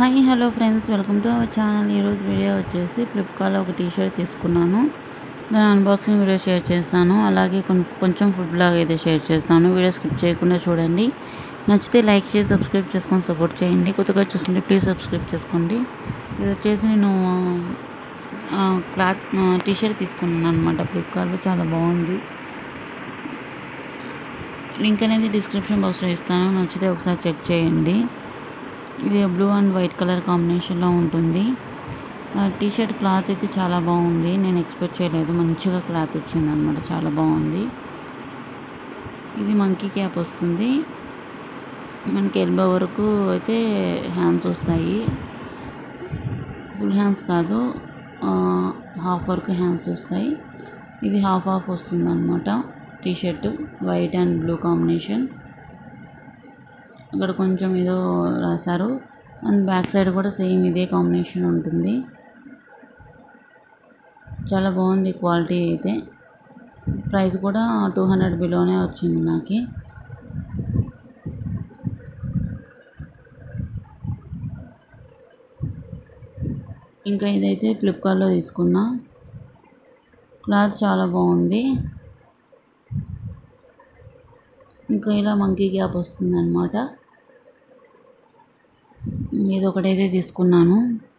hi hello friends welcome to our channel ఈరోజు video వచ్చేసి ఫ్లిప్కార్ట్లో ఒక టీ షర్ట్ తీసుకున్నాను దాని అన్బాక్సింగ్ వీడియో షేర్ చేస్తాను అలాగే కొం- కొంచెం ఫుడ్ బ్లాగ్ అయితే షేర్ చేస్తాను వీడియో స్కిప్ చేయకుండా చూడండి నచ్చితే లైక్ చేసి సబ్స్క్రైబ్ చేసుకొని సపోర్ట్ చేయండి కొత్తగా చూస్తుంటే ప్లీజ్ సబ్స్క్రైబ్ చేసుకోండి ఇది వచ్చేసి నేను ఆ, క్లాత్ టీ షర్ట్ తీసుకున్నాను అనమాట ఫ్లిప్కార్ట్లో చాలా బాగుంది లింక్ అనేది డిస్క్రిప్షన్ బాక్స్లో ఇస్తాను నచ్చితే ఒకసారి చెక్ చేయండి ఇది బ్లూ అండ్ వైట్ కలర్ కాంబినేషన్లో ఉంటుంది టీ షర్ట్ క్లాత్ అయితే చాలా బాగుంది నేను ఎక్స్పెక్ట్ చేయలేదు మంచిగా క్లాత్ వచ్చింది అనమాట చాలా బాగుంది ఇది మంకీ క్యాప్ వస్తుంది మనకి ఎల్బో వరకు అయితే హ్యాండ్స్ వస్తాయి ఫుల్ హ్యాండ్స్ కాదు హాఫ్ వరకు హ్యాండ్స్ వస్తాయి ఇది హాఫ్ హాఫ్ వస్తుంది అనమాట T shirt white and blue combination అక్కడ కొంచెం ఏదో రాశారు అండ్ బ్యాక్ సైడ్ కూడా సేమ్ ఇదే కాంబినేషన్ ఉంటుంది చాలా బాగుంది క్వాలిటీ అయితే ప్రైస్ కూడా టూ హండ్రెడ్ బిలోనే వచ్చింది నాకు ఇంకా ఇదైతే ఫ్లిప్కార్ట్లో తీసుకున్నా క్లాత్ చాలా బాగుంది ఇంకా ఇలా మంకీ గ్యాప్ వస్తుంది అనమాట ఇది ఒకటైతే తీసుకున్నాను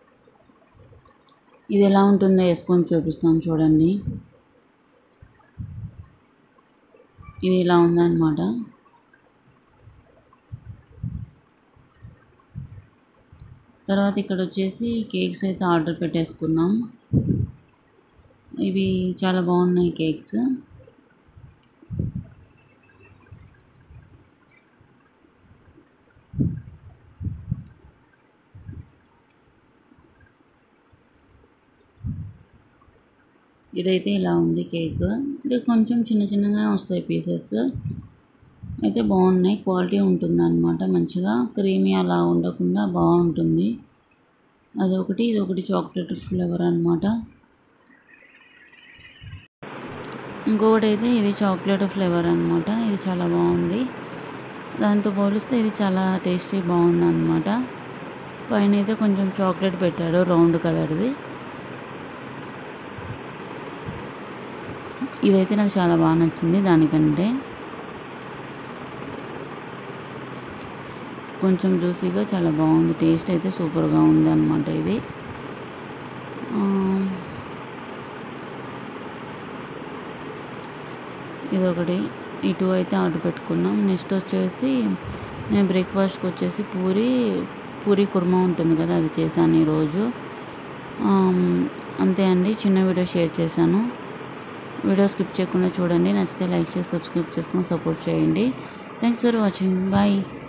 ఇది ఎలా ఉంటుందో వేసుకొని చూపిస్తాను చూడండి ఇది ఇలా ఉందన్నమాట తర్వాత ఇక్కడ వచ్చేసి కేక్స్ అయితే ఆర్డర్ పెట్టేసుకున్నాం ఇవి చాలా బాగున్నాయి కేక్స్ ఇదైతే ఇలా ఉంది కేక్ అంటే కొంచెం చిన్న చిన్నగా వస్తాయి పీసెస్ అయితే బాగున్నాయి క్వాలిటీ ఉంటుంది అనమాట మంచిగా క్రీమీ అలా ఉండకుండా బాగుంటుంది అదొకటి ఇది ఒకటి చాక్లెట్ ఫ్లేవర్ అనమాట ఇంకొకటి అయితే ఇది చాక్లెట్ ఫ్లేవర్ అనమాట ఇది చాలా బాగుంది దాంతో పోలిస్తే ఇది చాలా టేస్టీ బాగుంది అనమాట పైన అయితే కొంచెం చాక్లెట్ పెట్టాడు రౌండ్ కలర్ది ఇదైతే నాకు చాలా బాగా నచ్చింది దానికంటే కొంచెం జ్యూసీగా చాలా బాగుంది టేస్ట్ అయితే సూపర్గా ఉంది అనమాట ఇది ఆ, ఇదొకటి ఈ టూ అయితే ఆర్డర్ పెట్టుకున్నాం నెక్స్ట్ వచ్చేసి నేను బ్రేక్ఫాస్ట్కి వచ్చేసి పూరి పూరి కుర్మా ఉంటుంది కదా అది చేశాను ఈరోజు ఆమ్, అంతే అండి చిన్న వీడియో షేర్ చేశాను వీడియో స్కిప్ చేయకుండా చూడండి నచ్చితే లైక్ చేసి సబ్స్క్రైబ్ చేసుకొని సపోర్ట్ చేయండి థ్యాంక్స్ ఫర్ వాచింగ్ బాయ్